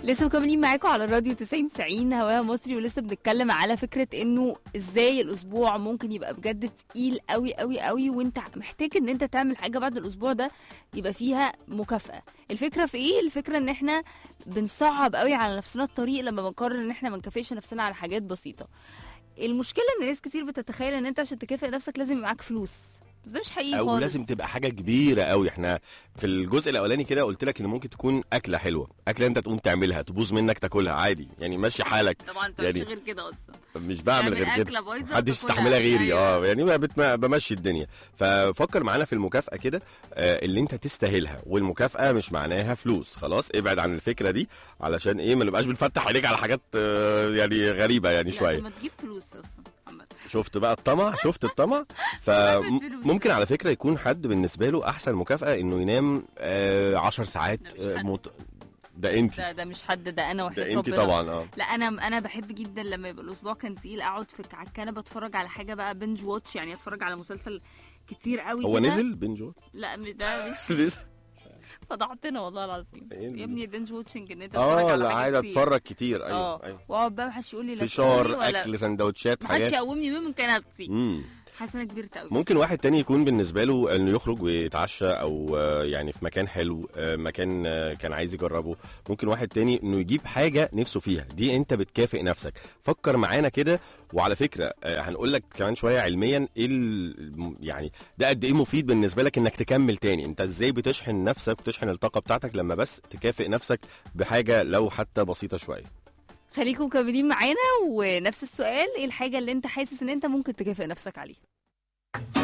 لسه مكملين معاكم على الراديو 90 90 هواها مصري ولسه بنتكلم على فكره انه ازاي الاسبوع ممكن يبقى بجد تقيل قوي قوي قوي وانت محتاج ان انت تعمل حاجه بعد الاسبوع ده يبقى فيها مكافاه الفكره في ايه الفكره ان احنا بنصعب قوي على نفسنا الطريق لما بنقرر ان احنا ما نكافئش نفسنا على حاجات بسيطه المشكله ان ناس كتير بتتخيل ان انت عشان تكافئ نفسك لازم يبقى معاك فلوس بس ده مش حقيقي او خالص لازم تبقى حاجه كبيره قوي احنا في الجزء الاولاني كده قلت لك ان ممكن تكون اكله حلوه اكله انت تقوم تعملها تبوظ منك تاكلها عادي يعني ماشي حالك طبعا انت يعني مش غير كده اصلا مش بعمل يعني غير أكلة كده بايظة محدش وتاكلها. يستحملها غيري أيوة. اه يعني ما بت- ما بمشي الدنيا ففكر معانا في المكافاه كده آه اللي انت تستاهلها والمكافاه مش معناها فلوس خلاص ابعد عن الفكره دي علشان ايه ما نبقاش بنفتح عينيك على حاجات آه يعني غريبه يعني لا، شويه طب ما تجيب فلوس اصلا عامة. شفت بقى الطمع شفت الطمع فممكن على فكره يكون حد بالنسبه له احسن مكافاه انه ينام آه 10 ساعات ده مش آه حد. مت... ده انت ده ده مش حد ده انا وحياة ده انت ربنا. طبعا اه لا انا انا بحب جدا لما يبقى الاسبوع كان تقيل اقعد في على الكنبه اتفرج على حاجه بقى بنج واتش يعني اتفرج على مسلسل كتير قوي هو كده. نزل بنجو لا م- ده مش لسه. فضحتنا والله العظيم إيه اللي- يا ابني بنج واتشنج ان انت تتفرج اه على لا حاجات عادي كتير. اتفرج كتير اه ايوه ايوه واقعد بقى محدش يقول لي لا فشار تقولي ولا- اكل سندوتشات محدش حاجات يقومني من كنبتي امم حاسه انا كبرت قوي ممكن واحد تاني يكون بالنسبه له انه يخرج ويتعشى او آه، يعني في مكان حلو آه، مكان آه، كان عايز يجربه ممكن واحد تاني انه يجيب حاجه نفسه فيها دي انت بتكافئ نفسك فكر معانا كده وعلى فكره آه، هنقول لك كمان شويه علميا ايه ال- يعني ده قد ايه مفيد بالنسبه لك انك تكمل تاني انت ازاي بتشحن نفسك وتشحن الطاقه بتاعتك لما بس تكافئ نفسك بحاجه لو حتى بسيطه شويه خليكم مكملين معانا ونفس السؤال ايه الحاجه اللي انت حاسس ان انت ممكن تكافئ نفسك عليها